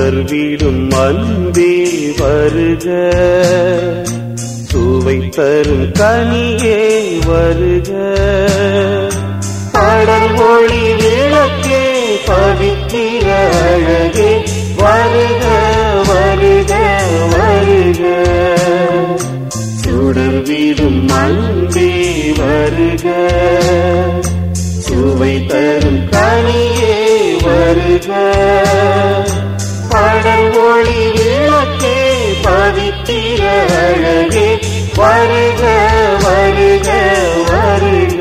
சுடர் வீடும் அன்பே வருக சுவை தரும் கனியே வருக படர் ஒளி விளக்கே பவித்திர அழகே வருக வருக வருக சுடர் வீடும் அன்பே வருக சுவை தரும் கனியே வருக படர் ஒளி விளக்கே பவித்திர அழகே வருக வருக வருக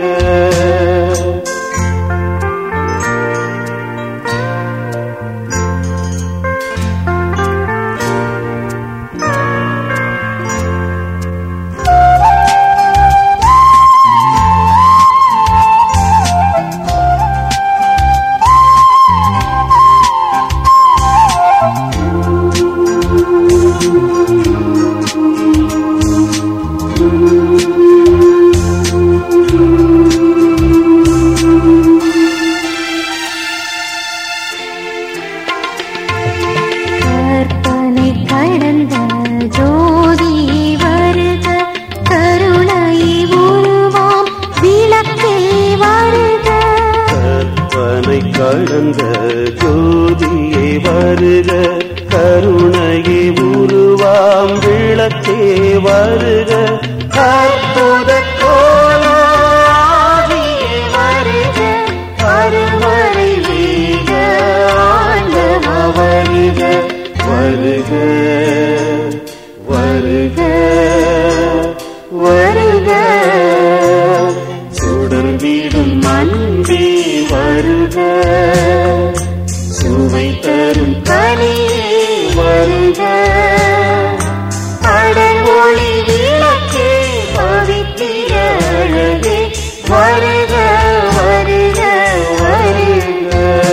கற்பனை கடந்த ஜோதி வருக கருணை உருவாம் விளக்கே வருக கற்பனை கடந்த ஜோதியே வருக கருணையே உருவாம் விளக்கே வருக அற்புத கோலாகியே வருக கருவறை வீக ஆண்டவ வருக வருக வருக வருக சுடர் வீடும் அன்பே வருக சுவை தரும் கனியே வருக அடல் ஒளி விளக்கே பவித்திர அழகே வருக வருக வருக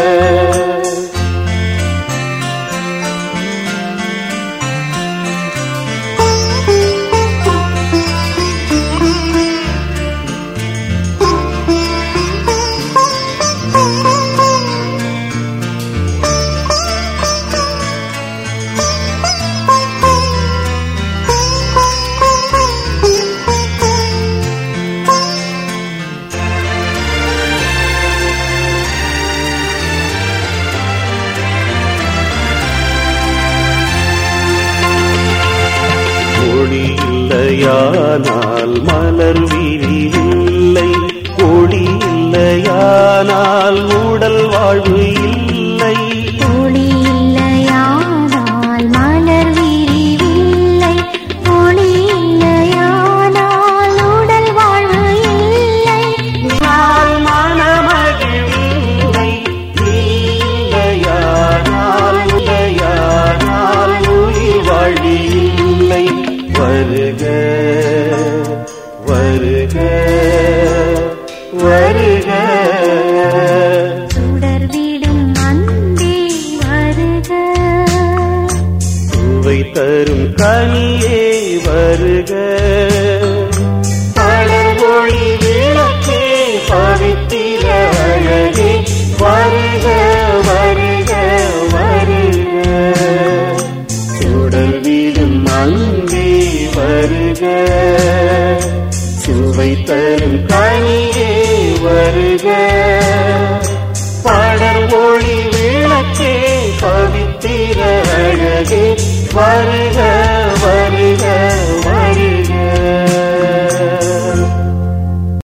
ஒளி இல்லையானால் மலர் விரிவில்லை ஒளி இல்லையானால் உடல் வாழ்வு இல்லை ஒளி இல்லையானால் மலர் விரிவில்லை ஒளி இல்லையானால் உடல் வாழ்வு இல்லை நாள் மனமகிழ்வில்லை இல்லையானால் இல்லையானால் உயிர் வழி இல்லை வருக வருக வருக சுடர் விடும் அன்பே வருக சுவை தரும் கனியே வருக பலர் ஒளி விளக்கே பவித்திர அழகே வருக வருக வருக சுடர் வீடும் அன்பே வருக சுவை தரும் கனியே வருக படர் ஒளி விளக்கே பவித்திர அழகே வருக